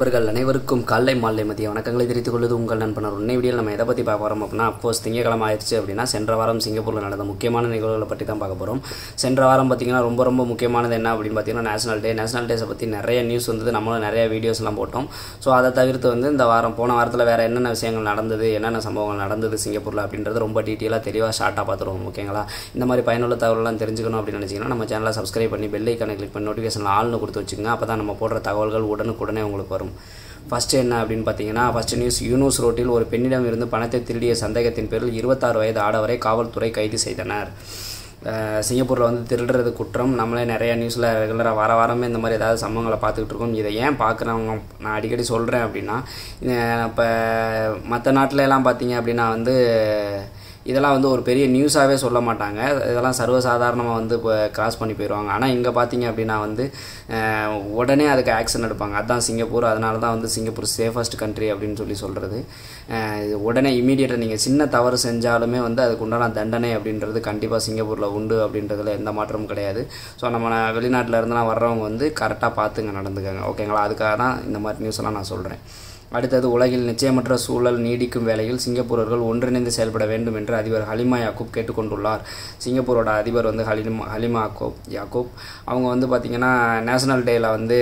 நண்பர்கள் அனைவருக்கும் காலை மாலை மதிய வணக்கங்களை தெரிவித்துக் கொள்வது உங்கள் நண்பனர் உன்னை வீடியோ நம்ம எதை பற்றி பார்க்க போகிறோம் அப்படின்னா அஃப்கோர்ஸ் திங்கக்கிழமை ஆயிடுச்சு அப்படின்னா சென்ற வாரம் சிங்கப்பூரில் நடந்த முக்கியமான நிகழ்வுகளை பற்றி தான் பார்க்க போகிறோம் சென்ற வாரம் பார்த்தீங்கன்னா ரொம்ப ரொம்ப முக்கியமானது என்ன அப்படின்னு பார்த்தீங்கன்னா நேஷனல் டே நேஷனல் டேஸை பற்றி நிறைய நியூஸ் வந்தது நம்மளும் நிறைய வீடியோஸ்லாம் போட்டோம் ஸோ அதை தவிர்த்து வந்து இந்த வாரம் போன வாரத்தில் வேறு என்னென்ன விஷயங்கள் நடந்தது என்னென்ன சம்பவங்கள் நடந்தது சிங்கப்பூரில் அப்படின்றது ரொம்ப டீட்டெயிலாக தெளிவாக ஷார்ட்டாக பார்த்துருவோம் ஓகேங்களா இந்த மாதிரி பயனுள்ள தகவலாம் தெரிஞ்சுக்கணும் அப்படின்னு நினச்சிங்கன்னா நம்ம சேனலை சப்ஸ்கிரைப் பண்ணி பெல் ஐக்கானை கிளிக் பண்ணி நோட்டிஃபிகேஷன் ஆள்னு கொடுத்து வச்சுக்கோங்க அப்போ தான் நம்ம போடுற தகவல்கள் உடனுக்குடனே உங்களுக்கு வரும் ஃபஸ்ட்டு என்ன அப்படின்னு பார்த்தீங்கன்னா ஃபஸ்ட்டு நியூஸ் யூனூஸ் ரோட்டில் ஒரு பெண்ணிடம் இருந்து பணத்தை திருடிய சந்தேகத்தின் பேரில் இருபத்தாறு வயது ஆடவரை காவல்துறை கைது செய்தனர் அஹ் சிங்கப்பூரில் வந்து திருடுறது குற்றம் நம்மளே நிறைய நியூஸில் ரெகுலராக வார வாரமே இந்த மாதிரி ஏதாவது சம்பவங்களை பார்த்துக்கிட்டு இருக்கோம் இதை ஏன் பார்க்குறவங்க நான் அடிக்கடி சொல்கிறேன் அப்படின்னா இப்போ மற்ற நாட்டில எல்லாம் பார்த்தீங்க அப்படின்னா வந்து இதெல்லாம் வந்து ஒரு பெரிய நியூஸாகவே சொல்ல மாட்டாங்க இதெல்லாம் சர்வசாதாரணமாக வந்து இப்போ கிராஸ் பண்ணி போயிடுவாங்க ஆனால் இங்கே பார்த்தீங்க அப்படின்னா வந்து அஹ், உடனே அதுக்கு ஆக்ஷன் எடுப்பாங்க அதுதான் சிங்கப்பூர் அதனால தான் வந்து சிங்கப்பூர் சேஃபஸ்ட் கண்ட்ரி அப்படின்னு சொல்லி சொல்கிறது இது உடனே இமீடியட்டாக நீங்கள் சின்ன தவறு செஞ்சாலுமே வந்து அதுக்கு உண்டான தண்டனை அப்படின்றது கண்டிப்பாக சிங்கப்பூரில் உண்டு அப்படின்றதுல எந்த மாற்றமும் கிடையாது ஸோ நம்ம வெளிநாட்டில் இருந்தெல்லாம் வர்றவங்க வந்து கரெக்டாக பார்த்துங்க நடந்துக்கங்க ஓகேங்களா அதுக்காக தான் இந்த மாதிரி நியூஸ் எல்லாம் நான் சொல்கிறேன் அடுத்தது உலகில் நிச்சயமற்ற சூழல் நீடிக்கும் வேளையில் சிங்கப்பூரர்கள் ஒன்றிணைந்து செயல்பட வேண்டும் என்று அதிபர் ஹலிமா யாக்கூப் கேட்டுக்கொண்டுள்ளார் சிங்கப்பூரோட அதிபர் வந்து ஹலிமா ஹலிமா யாக்கூப் யாக்கூப் அவங்க வந்து பார்த்திங்கன்னா நேஷனல் டேயில் வந்து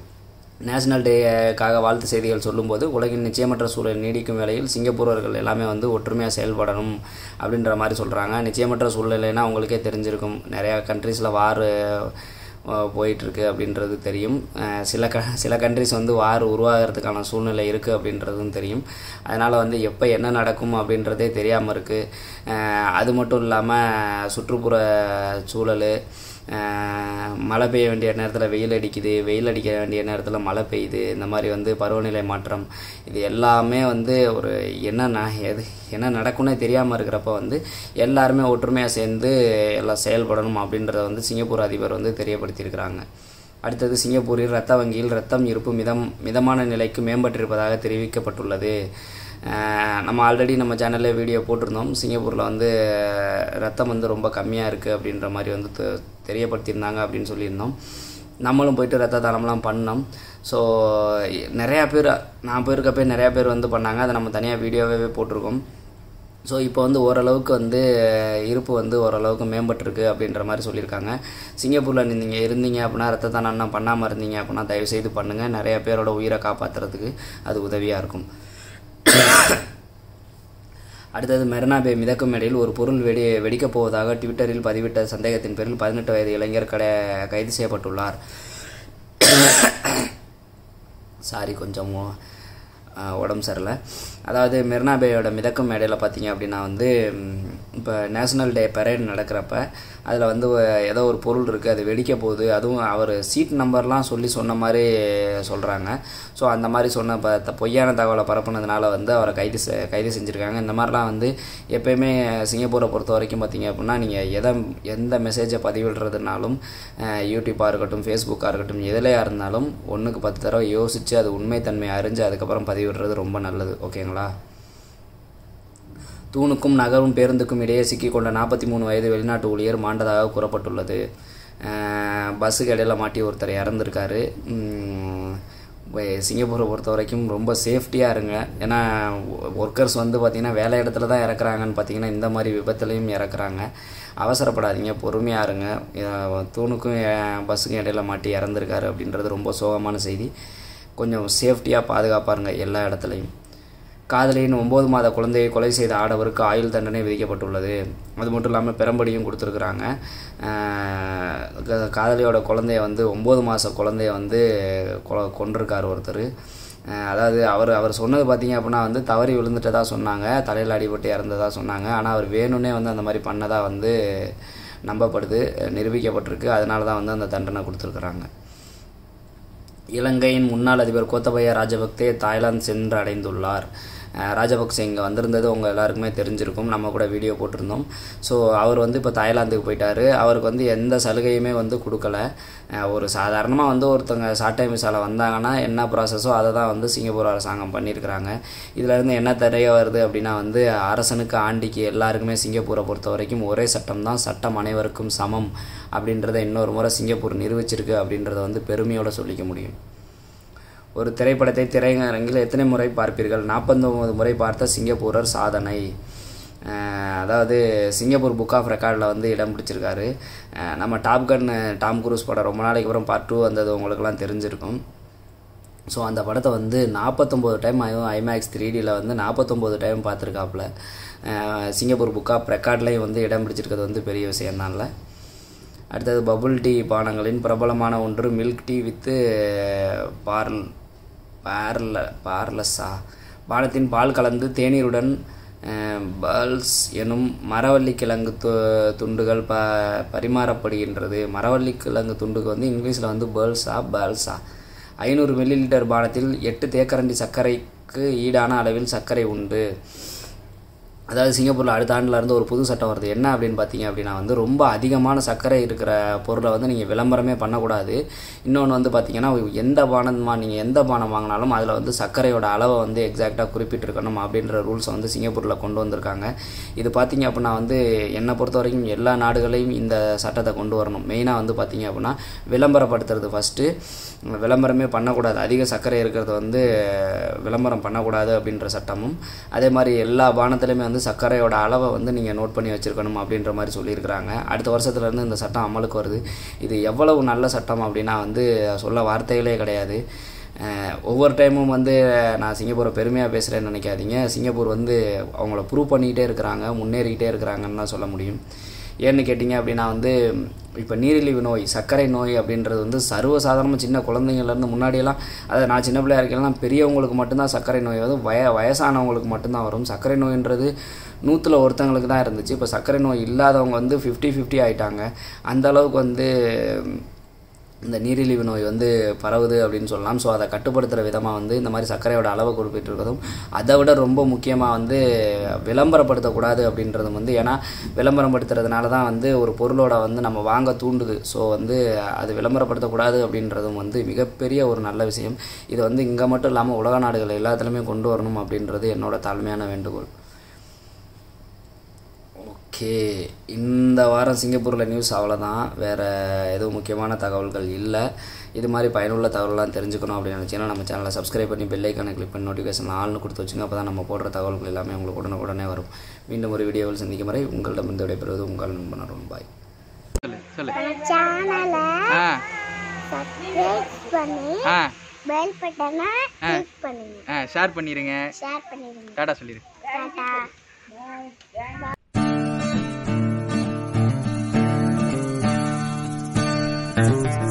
நேஷனல் டேக்காக வாழ்த்து செய்திகள் சொல்லும்போது உலகின் நிச்சயமற்ற சூழல் நீடிக்கும் வேளையில் சிங்கப்பூரர்கள் எல்லாமே வந்து ஒற்றுமையாக செயல்படணும் அப்படின்ற மாதிரி சொல்கிறாங்க நிச்சயமற்ற சூழ்நிலைனா உங்களுக்கே தெரிஞ்சிருக்கும் நிறையா கண்ட்ரீஸில் வார் போயிட்டுருக்கு அப்படின்றது தெரியும் அஹ் சில க சில கண்ட்ரிஸ் வந்து வார் உருவாகிறதுக்கான சூழ்நிலை இருக்குது அப்படின்றதும் தெரியும் அதனால் வந்து எப்போ என்ன நடக்கும் அப்படின்றதே தெரியாமல் இருக்குது அது மட்டும் இல்லாமல் சுற்றுப்புற சூழல் அஹ் மழை பெய்ய வேண்டிய நேரத்தில் வெயில் அடிக்குது வெயில் அடிக்க வேண்டிய நேரத்தில் மழை பெய்யுது இந்த மாதிரி வந்து பருவநிலை மாற்றம் இது எல்லாமே வந்து ஒரு என்ன ந- எது என்ன நடக்கும்னே தெரியாமல் இருக்கிறப்ப வந்து எல்லாருமே ஒற்றுமையாக சேர்ந்து எல்லாம் செயல்படணும் அப்படின்றத வந்து சிங்கப்பூர் அதிபர் வந்து தெரியப்படுத்தியிருக்கிறாங்க அடுத்தது சிங்கப்பூரில் இரத்த வங்கியில் இரத்தம் இருப்பு மிதம் மிதமான நிலைக்கு மேம்பட்டிருப்பதாக தெரிவிக்கப்பட்டுள்ளது அஹ் நம்ம ஆல்ரெடி நம்ம சேனல்ல வீடியோ போட்டிருந்தோம் சிங்கப்பூரில் வந்து ரத்தம் வந்து ரொம்ப கம்மியாக இருக்குது அப்படின்ற மாதிரி வந்து தெ- தெரியப்படுத்தியிருந்தாங்க அப்படின்னு சொல்லியிருந்தோம் நம்மளும் போயிட்டு ரத்த தானம்லாம் பண்ணோம் ஸோ நிறையா பேர் நான் போயிருக்கப்ப நிறையா பேர் வந்து பண்ணாங்க அதை நம்ம தனியாக வீடியோவே போட்டிருக்கோம் ஸோ இப்போ வந்து ஓரளவுக்கு வந்து இருப்பு வந்து ஓரளவுக்கு மேம்பட்டிருக்கு அப்படின்ற மாதிரி சொல்லியிருக்காங்க சிங்கப்பூரில் நீங்கள் இருந்தீங்க அப்படின்னா ரத்த தானம் பண்ணாமல் இருந்தீங்க அப்படின்னா தயவுசெய்து பண்ணுங்கள் நிறைய பேரோட உயிரை காப்பாற்றுறதுக்கு அது உதவியாக இருக்கும் அடுத்தது மெரினா பே மிதக்கும் மேடையில் ஒரு பொருள் வெடி வெடிக்கப் போவதாக ட்விட்டரில் பதிவிட்ட சந்தேகத்தின் பேரில் பதினெட்டு வயது இளைஞர் கடை கைது செய்யப்பட்டுள்ளார் சாரி கொஞ்சம் அஹ், உடம்பு சரியில்லை அதாவது மெரினா பேயோட மிதக்கும் மேடையில் பார்த்தீங்க அப்படின்னா வந்து இப்போ நேஷனல் டே பரேட் நடக்கிறப்ப அதில் வந்து ஒ- ஏதோ ஒரு பொருள் இருக்குது அது வெடிக்க போகுது அதுவும் அவர் சீட் நம்பர்லாம் சொல்லி சொன்ன மாதிரி சொல்கிறாங்க ஸோ அந்த மாதிரி சொன்ன ப த- பொய்யான தகவலை பரப்புனதுனால வந்து அவரை கைது செ கைது செஞ்சுருக்காங்க இந்த மாதிரிலாம் வந்து எப்பயுமே சிங்கப்பூரை பொறுத்த வரைக்கும் பார்த்தீங்க அப்படின்னா நீங்கள் எதை எந்த மெசேஜை பதிவிடுறதுனாலும் அஹ், யூடியூப்பாக இருக்கட்டும் ஃபேஸ்புக்காக இருக்கட்டும் எதுலையாக இருந்தாலும் ஒன்றுக்கு பத்து தடவை யோசித்து அது உண்மைத்தன்மையை அறிஞ்சு அதுக்கப்புறம் பதிவிடுறது ரொம்ப நல்லது ஓகேங்களா தூணுக்கும் நகரும் பேருந்துக்கும் இடையே சிக்கிக்கொண்ட நாற்பத்தி மூணு வயது வெளிநாட்டு ஊழியர் மாண்டதாக கூறப்பட்டுள்ளது அஹ் பஸ்ஸுக்கு இடையில மாட்டி ஒருத்தர் இறந்துருக்காரு உம், வே- சிங்கப்பூரை பொறுத்த வரைக்கும் ரொம்ப சேஃப்டியாக இருங்க ஏன்னா ஒர்க்கர்ஸ் வந்து பார்த்திங்கன்னா வேலை இடத்துல தான் இறக்குறாங்கன்னு பார்த்தீங்கன்னா இந்த மாதிரி விபத்துலையும் இறக்குறாங்க அவசரப்படாதீங்க பொறுமையாக இருங்க அஹ் தூணுக்கும் அஹ் பஸ்ஸுக்கும் இடையில மாட்டி இறந்துருக்காரு அப்படின்றது ரொம்ப சோகமான செய்தி கொஞ்சம் சேஃப்டியாக பாதுகாப்பாக இருங்க எல்லா இடத்துலையும் காதலியின் ஒம்பது மாத குழந்தையை கொலை செய்த ஆடவருக்கு ஆயுள் தண்டனை விதிக்கப்பட்டுள்ளது அது மட்டும் இல்லாமல் பெரம்படியும் கொடுத்துருக்குறாங்க ஆஹ் க- காதலியோட குழந்தைய வந்து ஒம்பது மாத குழந்தைய வந்து கொ கொண்டிருக்கார் ஒருத்தர் ஆஹ் அதாவது அவர் அவர் சொன்னது பார்த்தீங்க அப்படின்னா வந்து தவறி விழுந்துட்டதா சொன்னாங்க தலையில் அடிபட்டு இறந்ததா சொன்னாங்க ஆனால் அவர் வேணும்னே வந்து அந்த மாதிரி பண்ணதா வந்து நம்பப்படுது நிரூபிக்கப்பட்டிருக்கு அதனால தான் வந்து அந்த தண்டனை கொடுத்துருக்குறாங்க இலங்கையின் முன்னாள் அதிபர் கோத்தபய ராஜபக்தே தாய்லாந்து சென்று அடைந்துள்ளார் அஹ் ராஜபக்சே இங்கே வந்திருந்தது உங்கள் எல்லாருக்குமே தெரிஞ்சிருக்கும் நம்ம கூட வீடியோ போட்டிருந்தோம் ஸோ அவர் வந்து இப்போ தாய்லாந்துக்கு போயிட்டாரு அவருக்கு வந்து எந்த சலுகையுமே வந்து கொடுக்கல அஹ் ஒரு சாதாரணமாக வந்து ஒருத்தவங்க ஷார்ட் டைம் விசாவில் வந்தாங்கன்னா என்ன ப்ராசஸோ அதை தான் வந்து சிங்கப்பூர் அரசாங்கம் பண்ணியிருக்கிறாங்க இதில் இருந்து என்ன தெரிய வருது அப்படின்னா வந்து அரசனுக்கு ஆண்டிக்கு எல்லாருக்குமே சிங்கப்பூரை பொறுத்த வரைக்கும் ஒரே சட்டம் தான் சட்டம் அனைவருக்கும் சமம் அப்படின்றத இன்னொரு முறை சிங்கப்பூர் நிரூபிச்சிருக்கு அப்படின்றத வந்து பெருமையோடு சொல்லிக்க முடியும் ஒரு திரைப்படத்தை திரையரங்கில் எத்தனை முறை பார்ப்பீர்கள் நாற்பத்தொம்பது முறை பார்த்த சிங்கப்பூரர் சாதனை அஹ் அதாவது சிங்கப்பூர் புக் ஆஃப் ரெக்கார்டில் வந்து இடம் பிடிச்சிருக்காரு அஹ் நம்ம டாப் கன் டாம் குரூஸ் படம் ரொம்ப நாளைக்கு அப்புறம் பார்ட் டூ வந்தது உங்களுக்கெல்லாம் தெரிஞ்சிருக்கும் ஸோ அந்த படத்தை வந்து நாற்பத்தொம்போது டைம் ஐமேக்ஸ் த்ரீ டியில் வந்து நாற்பத்தொம்போது டைம் பார்த்துருக்காப்புல அஹ் சிங்கப்பூர் புக் ஆஃப் ரெக்கார்ட்லேயும் வந்து இடம் பிடிச்சிருக்கிறது வந்து பெரிய விஷயம்தான்ல அடுத்தது பபுள் டீ பானங்களின் பிரபலமான ஒன்று மில்க் டீ வித்து பார்ல் பார்ல பார்லஸா பானத்தின் பால் கலந்து தேநீருடன் பால்ஸ் எனும் மரவள்ளி கிழங்கு து துண்டுகள் ப பரிமாறப்படுகின்றது மரவள்ளி கிழங்கு துண்டுக்கு வந்து இங்கிலீஷில் வந்து பேர்ல்ஸா பால்ஸா ஐநூறு மில்லி லிட்டர் பானத்தில் எட்டு தேக்கரண்டி சர்க்கரைக்கு ஈடான அளவில் சர்க்கரை உண்டு அதாவது சிங்கப்பூரில் அடுத்த ஆண்டுல இருந்து ஒரு புது சட்டம் வருது என்ன அப்படின்னு பார்த்தீங்க அப்படின்னா வந்து ரொம்ப அதிகமான சர்க்கரை இருக்கிற பொருளை வந்து நீங்கள் விளம்பரமே பண்ணக்கூடாது இன்னொன்று வந்து பார்த்தீங்கன்னா எந்த பானமா நீங்கள் எந்த பானம் வாங்கினாலும் அதில் வந்து சர்க்கரையோட அளவை வந்து எக்ஸாக்டாக குறிப்பிட்டிருக்கணும் அப்படின்ற ரூல்ஸை வந்து சிங்கப்பூரில் கொண்டு வந்திருக்காங்க இது பார்த்தீங்க அப்படின்னா வந்து என்னை பொறுத்த வரைக்கும் எல்லா நாடுகளையும் இந்த சட்டத்தை கொண்டு வரணும் மெயினாக வந்து பார்த்தீங்க அப்படின்னா விளம்பரப்படுத்துறது ஃபஸ்ட்டு விளம்பரமே பண்ணக்கூடாது அதிக சர்க்கரை இருக்கிறத வந்து விளம்பரம் பண்ணக்கூடாது அப்படின்ற சட்டமும் அதே மாதிரி எல்லா பானத்துலையுமே வந்து சர்க்கரையோட அளவை வந்து நீங்கள் நோட் பண்ணி வச்சுருக்கணும் அப்படின்ற மாதிரி சொல்லியிருக்கிறாங்க அடுத்த வருஷத்துலேருந்து இந்த சட்டம் அமலுக்கு வருது இது எவ்வளவு நல்ல சட்டம் அப்படின்னா வந்து சொல்ல வார்த்தைகளே கிடையாது அஹ் ஒவ்வொரு டைமும் வந்து நான் சிங்கப்பூரை பெருமையாக பேசுகிறேன்னு நினைக்காதீங்க சிங்கப்பூர் வந்து அவங்கள ப்ரூவ் பண்ணிக்கிட்டே இருக்கிறாங்க முன்னேறிக்கிட்டே இருக்கிறாங்கன்னு தான் சொல்ல முடியும் ஏன்னு கேட்டிங்க அப்படின்னா வந்து இப்போ நீரிழிவு நோய் சர்க்கரை நோய் அப்படின்றது வந்து சர்வசாதாரணமாக சின்ன குழந்தைங்கள்லேருந்து முன்னாடியெல்லாம் அதாவது நான் சின்ன பிள்ளையா இருக்கலாம் பெரியவங்களுக்கு மட்டும்தான் சர்க்கரை நோய் வந்து வய வயசானவங்களுக்கு மட்டும்தான் வரும் சர்க்கரை நோயின்றது நூற்றில் ஒருத்தங்களுக்கு தான் இருந்துச்சு இப்போ சர்க்கரை நோய் இல்லாதவங்க வந்து ஃபிஃப்டி ஃபிஃப்டி ஆயிட்டாங்க அந்த அளவுக்கு வந்து இந்த நீரிழிவு நோய் வந்து பரவுது அப்படின்னு சொல்லலாம் ஸோ அதை கட்டுப்படுத்துகிற விதமாக வந்து இந்த மாதிரி சர்க்கரையோட அளவை குறிப்பிட்டிருக்கிறதும் அதை விட ரொம்ப முக்கியமாக வந்து விளம்பரப்படுத்தக்கூடாது அப்படின்றதும் வந்து ஏன்னா விளம்பரப்படுத்துறதுனால தான் வந்து ஒரு பொருளோட வந்து நம்ம வாங்க தூண்டுது ஸோ வந்து அது விளம்பரப்படுத்தக்கூடாது அப்படின்றதும் வந்து மிகப்பெரிய ஒரு நல்ல விஷயம் இது வந்து இங்கே மட்டும் இல்லாமல் உலக நாடுகள் எல்லாத்துலேயுமே கொண்டு வரணும் அப்படின்றது என்னோட தாழ்மையான வேண்டுகோள் ஓகே இந்த வாரம் சிங்கப்பூரில் நியூஸ் அவ்வளோதான் வேறு எதுவும் முக்கியமான தகவல்கள் இல்லை இது மாதிரி பயனுள்ள தகவல்லாம் தெரிஞ்சுக்கணும் அப்படின்னு நினச்சிங்கன்னா நம்ம சேனலை சப்ஸ்கிரைப் பண்ணி பெல் ஐக்கானை கிளிக் பண்ணி நோட்டிஃபிகேஷன் ஆள்னு கொடுத்து வச்சுங்க அப்போ தான் நம்ம போடுற தகவல்கள் எல்லாமே உங்களுக்கு உடனுக்குடனே வரும் மீண்டும் ஒரு வீடியோவில் சந்திக்கும் வரை உங்களிடமிருந்து விடைபெறுவது உங்கள் நண்பன் அருண் பாய் சொல்லு சொல்லு சேனலை ஆ சப்ஸ்கிரைப் பண்ணி ஆ பெல் பட்டனை கிளிக் பண்ணுங்க ஆ ஷேர் பண்ணிடுங்க ஷேர் பண்ணிடுங்க டாடா சொல்லிடு டாடா